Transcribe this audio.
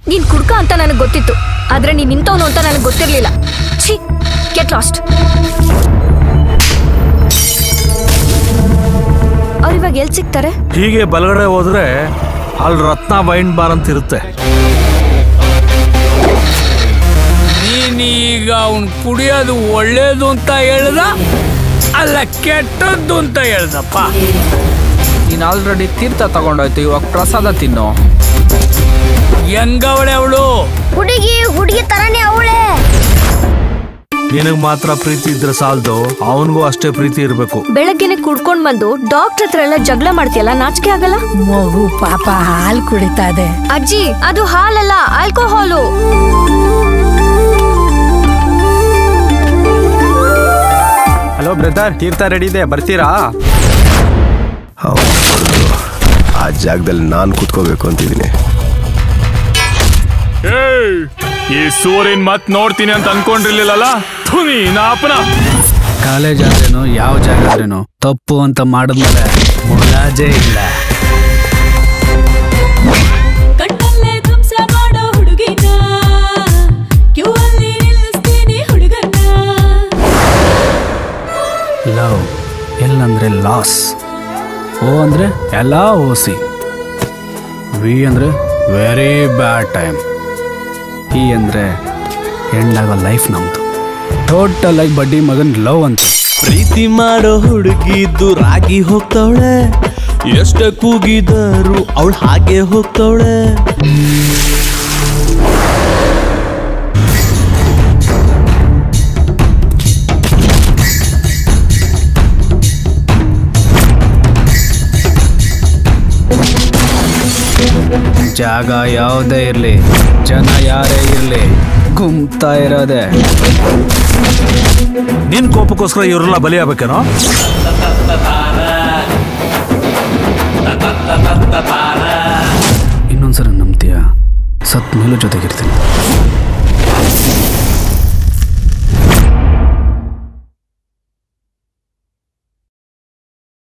ನೀನ್ ಕುಡ್ಕ ಅಂತ ನನಗೆ ಗೊತ್ತಿತ್ತು ಆದ್ರೆ ನೀನ್ ನಿಂತವನು ಅಂತ ನನಗೆ ಗೊತ್ತಿರ್ಲಿಲ್ಲ ಛೀ ಗೆಟ್ ಲಾಸ್ಟ್ ಅವ್ರು ಇವಾಗ ಎಲ್ಲಿ ಸಿಗ್ತಾರೆ ಹೀಗೆ ಬಲಗಡೆ ಹೋದ್ರೆ ಅಲ್ಲಿ ರತ್ನ ವೈನ್ ಬಾರ್ ಅಂತ ಇರುತ್ತೆ ನೀನೀಗ ಅವನ್ ಕುಡಿಯೋದು ಒಳ್ಳೇದು ಅಂತ ಹೇಳ್ದ ಅಲ್ಲ ಕೆಟ್ಟದ್ದು ಅಂತ ಹೇಳ್ದಪ್ಪ ನೀನು ಆಲ್ರೆಡಿ ತೀರ್ಥ ತಗೊಂಡೋಯ್ತು ಇವಾಗ ಪ್ರಸಾದ ತಿನ್ನು ಹೆಂಗವಳೆ ಅವಳು ಹುಡುಗಿ ಹುಡುಗಿ ತರನೇ ಅವಳೆ ನಿನಗ್ ಮಾತ್ರ ಪ್ರೀತಿ ಇದ್ರೆ ಸಾಲದು ಅವನಿಗೂ ಅಷ್ಟೇ ಪ್ರೀತಿ ಇರಬೇಕು ಬೆಳಗ್ಗೆನೆ ಕುಡ್ಕೊಂಡ್ ಬಂದು ಡಾಕ್ಟರ್ ಹತ್ರ ಎಲ್ಲ ಜಗಳ ಮಾಡ್ತೀಯಲ್ಲ ನಾಚಿಕೆ ಆಗಲ್ಲ ಮಗು ಪಾಪ ಹಾಲು ಕುಡಿತಾ ಇದೆ ಅಜ್ಜಿ ಅದು ಹಾಲಲ್ಲ ಆಲ್ಕೋಹಾಲು ಹಲೋ ಬ್ರದರ್ ತೀರ್ಥ ರೆಡಿ ಇದೆ ಬರ್ತೀರಾ ಆ ಜಾಗದಲ್ಲಿ ನಾನು ಕೂತ್ಕೋಬೇಕು ಅಂತಿದ್ದೀನಿ ಈ ಸೂರ್ಯನ್ ಮತ್ ನೋಡ್ತೀನಿ ಅಂತ ಅನ್ಕೊಂಡಿರ್ಲಿಲ್ಲಲ್ಲ ಥುನಿ ನಾಪನ ಕಾಲೇಜ್ ಆದ್ರೇನು ಯಾವ ಜಾಗ ಆದ್ರೇನು ತಪ್ಪು ಅಂತ ಮಾಡಿದ್ಮೇಲೆ ಮುಲಾಜೇ ಇಲ್ಲ ಕಣ್ಣಲ್ಲೇ ಧ್ವಂಸ ಮಾಡೋ ಹುಡುಗಿನ ಕ್ಯೂ ಅಲ್ಲಿ ನಿಲ್ಲಿಸ್ತೀನಿ ಹುಡುಗನ್ನ ಲವ್ ಎಲ್ಲಂದ್ರೆ ಲಾಸ್ ಓ ಅಂದ್ರೆ ಎಲ್ಲ ಓಸಿ ವಿ ಅಂದ್ರೆ ವೆರಿ ಬ್ಯಾಡ್ ಟೈಮ್ ಈ ಅಂದ್ರೆ ಎಂಡಾಗೋ ಲೈಫ್ ನಮ್ದು ಟೋಟಲ್ ಆಗಿ ಬಡ್ಡಿ ಮಗನ್ ಲವ್ ಅಂತ ಪ್ರೀತಿ ಮಾಡೋ ಹುಡುಗಿ ದೂರಾಗಿ ಹೋಗ್ತಾವಳೆ ಎಷ್ಟೇ ಕೂಗಿದರು ಅವಳು ಹಾಗೆ ಹೋಗ್ತಾವಳೆ ಜಾಗ ಯಾವುದೇ ಇರಲಿ ಜನ ಯಾರೇ ಇರಲಿ ಗುಮ್ತಾ ಇರೋದೆ ನಿನ್ ಕೋಪಕ್ಕೋಸ್ಕರ ಇವರೆಲ್ಲ ಬಲಿಯಾಗಬೇಕೇನೋ